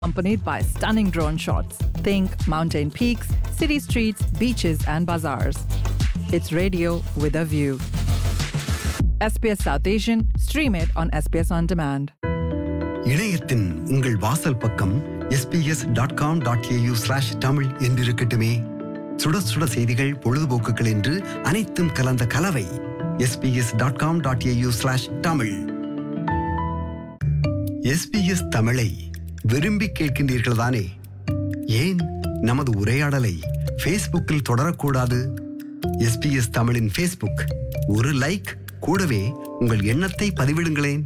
accompanied by stunning drone shots. Think mountain peaks, city streets, beaches, and bazaars. It's radio with a view. SBS South Asian, stream it on SBS On Demand. இணையத்தின் உங்கள் வாசல் பக்கம் S B S dot com dot A U slash Tamil என்றிருக்கட்டுமே சுட சுட செய்திகள் பொழுதுபோக்குகள் என்று அனைத்தும் கலந்த கலவை S B S dot com dot A U slash Tamil S B S தமிழை விரும்பி கேட்கின்றீர்கள் தானே ஏன் நமது உரையாடலை ஃபேஸ்புக்கில் தொடரக்கூடாது எஸ்பிஎஸ் தமிழின் ஃபேஸ்புக் ஒரு லைக் கூடவே உங்கள் எண்ணத்தை பதிவிடுங்களேன்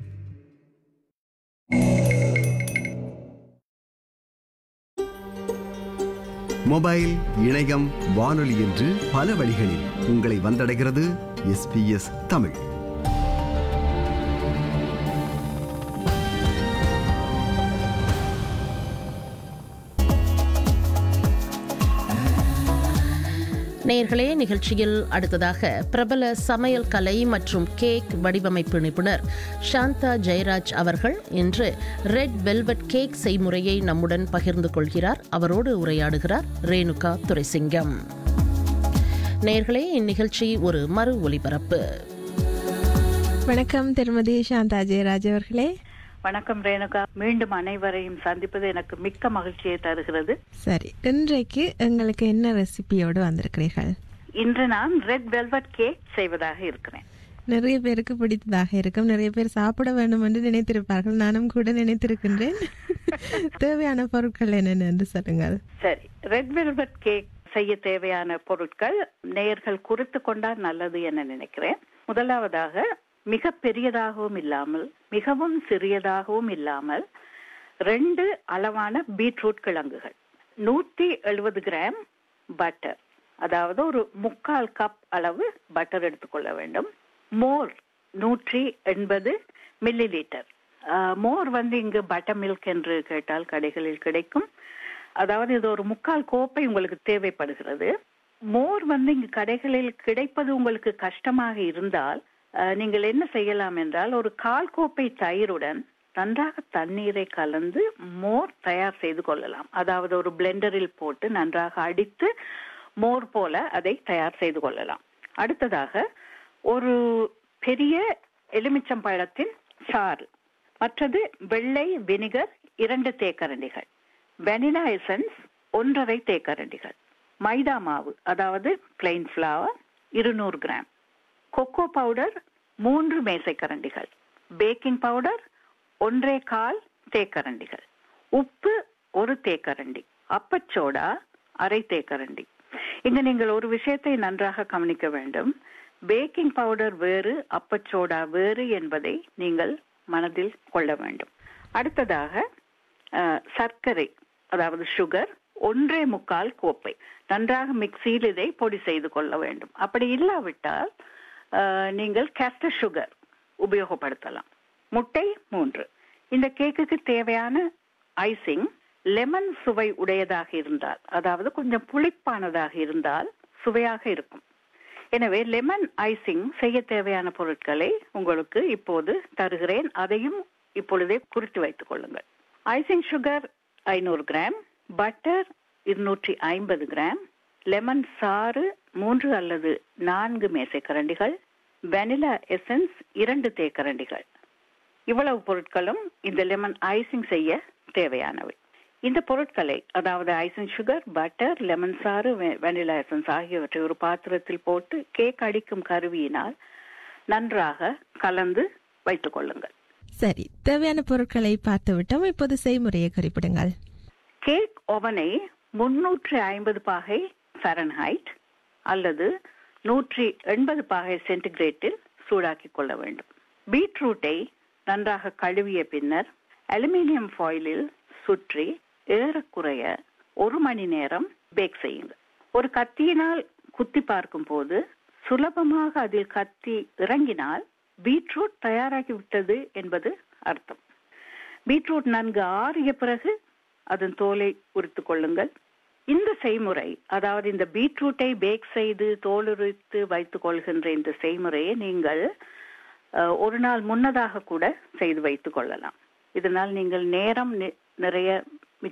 மொபைல் இணையம் வானொலி என்று பல வழிகளில் உங்களை வந்தடைகிறது எஸ்பிஎஸ் தமிழ் நேயர்களே நிகழ்ச்சியில் அடுத்ததாக பிரபல சமையல் கலை மற்றும் கேக் வடிவமைப்பு நிபுணர் சாந்தா ஜெயராஜ் அவர்கள் இன்று ரெட் வெல்வெட் கேக் செய்முறையை நம்முடன் பகிர்ந்து கொள்கிறார் அவரோடு உரையாடுகிறார் ரேணுகா துரைசிங்கம் நேயர்களே இந்நிகழ்ச்சி ஒரு மறு ஒலிபரப்பு வணக்கம் திருமதி சாந்தா ஜெயராஜ் அவர்களே வணக்கம் ரேணுகா மீண்டும் அனைவரையும் சந்திப்பது எனக்கு மிக்க மகிழ்ச்சியை தருகிறது சரி இன்றைக்கு எங்களுக்கு என்ன ரெசிபியோடு வந்திருக்கிறீர்கள் இன்று நான் ரெட் வெல்வெட் கேக் செய்வதாக இருக்கிறேன் நிறைய பேருக்கு பிடித்ததாக இருக்கும் நிறைய பேர் சாப்பிட வேண்டும் என்று நினைத்திருப்பார்கள் நானும் கூட நினைத்திருக்கின்றேன் தேவையான பொருட்கள் என்னென்ன என்று சொல்லுங்கள் சரி ரெட் வெல்வெட் கேக் செய்ய தேவையான பொருட்கள் நேயர்கள் குறித்து கொண்டால் நல்லது என நினைக்கிறேன் முதலாவதாக மிக பெரியதாகவும் இல்லாமல் மிகவும் சிறியதாகவும் இல்லாமல் ரெண்டு அளவான பீட்ரூட் கிழங்குகள் நூத்தி எழுபது கிராம் பட்டர் அதாவது ஒரு முக்கால் கப் அளவு பட்டர் எடுத்துக்கொள்ள வேண்டும் மோர் நூற்றி எண்பது மில்லி லிட்டர் மோர் வந்து இங்கு பட்டர் மில்க் என்று கேட்டால் கடைகளில் கிடைக்கும் அதாவது இது ஒரு முக்கால் கோப்பை உங்களுக்கு தேவைப்படுகிறது மோர் வந்து இங்கு கடைகளில் கிடைப்பது உங்களுக்கு கஷ்டமாக இருந்தால் அஹ், நீங்கள் என்ன செய்யலாம் என்றால் ஒரு கால் கோப்பை தயிருடன் நன்றாக தண்ணீரை கலந்து மோர் தயார் செய்து கொள்ளலாம் அதாவது ஒரு பிளெண்டரில் போட்டு நன்றாக அடித்து மோர் போல அதை தயார் செய்து கொள்ளலாம் அடுத்ததாக ஒரு பெரிய எலுமிச்சம்பழத்தின் சாறு மற்றது வெள்ளை வினிகர் இரண்டு தேக்கரண்டிகள் வெனிலா எசன்ஸ் ஒன்றரை தேக்கரண்டிகள் மைதா மாவு அதாவது பிளெயின் ஃப்ளவர் இருநூறு கிராம் கொக்கோ பவுடர் மூன்று மேசைக்கரண்டிகள் பேக்கிங் பவுடர் ஒன்றே கால் தேக்கரண்டிகள் உப்பு ஒரு தேக்கரண்டி அப்பச்சோடா அரை தேக்கரண்டி இங்க நீங்கள் ஒரு விஷயத்தை நன்றாக கவனிக்க வேண்டும் பேக்கிங் பவுடர் வேறு அப்பச்சோடா வேறு என்பதை நீங்கள் மனதில் கொள்ள வேண்டும் அடுத்ததாக அஹ், சர்க்கரை அதாவது சுகர் ஒன்றே முக்கால் கோப்பை நன்றாக மிக்சியில் இதை பொடி செய்து கொள்ள வேண்டும் அப்படி இல்லாவிட்டால் அஹ், நீங்கள் கேஸ்டர் சுகர் உபயோகப்படுத்தலாம் முட்டை மூன்று இந்த கேக்குக்கு தேவையான ஐசிங் லெமன் சுவை உடையதாக இருந்தால் அதாவது கொஞ்சம் புளிப்பானதாக இருந்தால் சுவையாக இருக்கும் எனவே லெமன் ஐசிங் செய்ய தேவையான பொருட்களை உங்களுக்கு இப்போது தருகிறேன் அதையும் இப்பொழுதே குறித்து வைத்துக் கொள்ளுங்கள் ஐசிங் சுகர் ஐநூறு கிராம் பட்டர் இருநூற்றி ஐம்பது கிராம் லெமன் சாறு மூன்று அல்லது நான்கு மேசைக்கரண்டிகள் வெனிலா எசன்ஸ் இரண்டு தேக்கரண்டிகள் இவ்வளவு பொருட்களும் இந்த லெமன் ஐசிங் செய்ய தேவையானவை இந்த பொருட்களை அதாவது ஐசிங் சுகர் பட்டர் லெமன் சாறு வெ- வெனிலா எசன்ஸ் ஆகியவற்றை ஒரு பாத்திரத்தில் போட்டு கேக் அடிக்கும் கருவியினால் நன்றாக கலந்து வைத்துக் கொள்ளுங்கள் சரி தேவையான பொருட்களை பார்த்து விட்டோம் இப்போது செய்முறையை குறிப்பிடுங்கள் கேக் ஓவனை முன்னூற்றி ஐம்பது பாகை ஃபாரன்ஹைட் அல்லது நூற்றி எண்பது பாகை சென்டிகிரேட்டில் சூடாக்கி கொள்ள வேண்டும் பீட்ரூட்டை நன்றாக கழுவிய பின்னர் அலுமினியம் ஃபாயிலில் சுற்றி ஏறக்குறைய ஒரு மணி நேரம் பேக் செய்யுங்கள் ஒரு கத்தியினால் குத்தி பார்க்கும் போது சுலபமாக அதில் கத்தி இறங்கினால் பீட்ரூட் தயாராகி விட்டது என்பது அர்த்தம் பீட்ரூட் நன்கு ஆறிய பிறகு அதன் தோலை உரித்து கொள்ளுங்கள் இந்த செய்முறை அதாவது இந்த பீட்ரூட்டை பேக் செய்து தோலுரித்து வைத்துக் கொள்கின்ற இந்த செய்முறையை நீங்கள் அஹ், ஒரு நாள் முன்னதாக கூட செய்து வைத்துக் கொள்ளலாம் இதனால் நீங்கள் நேரம் நி- நிறைய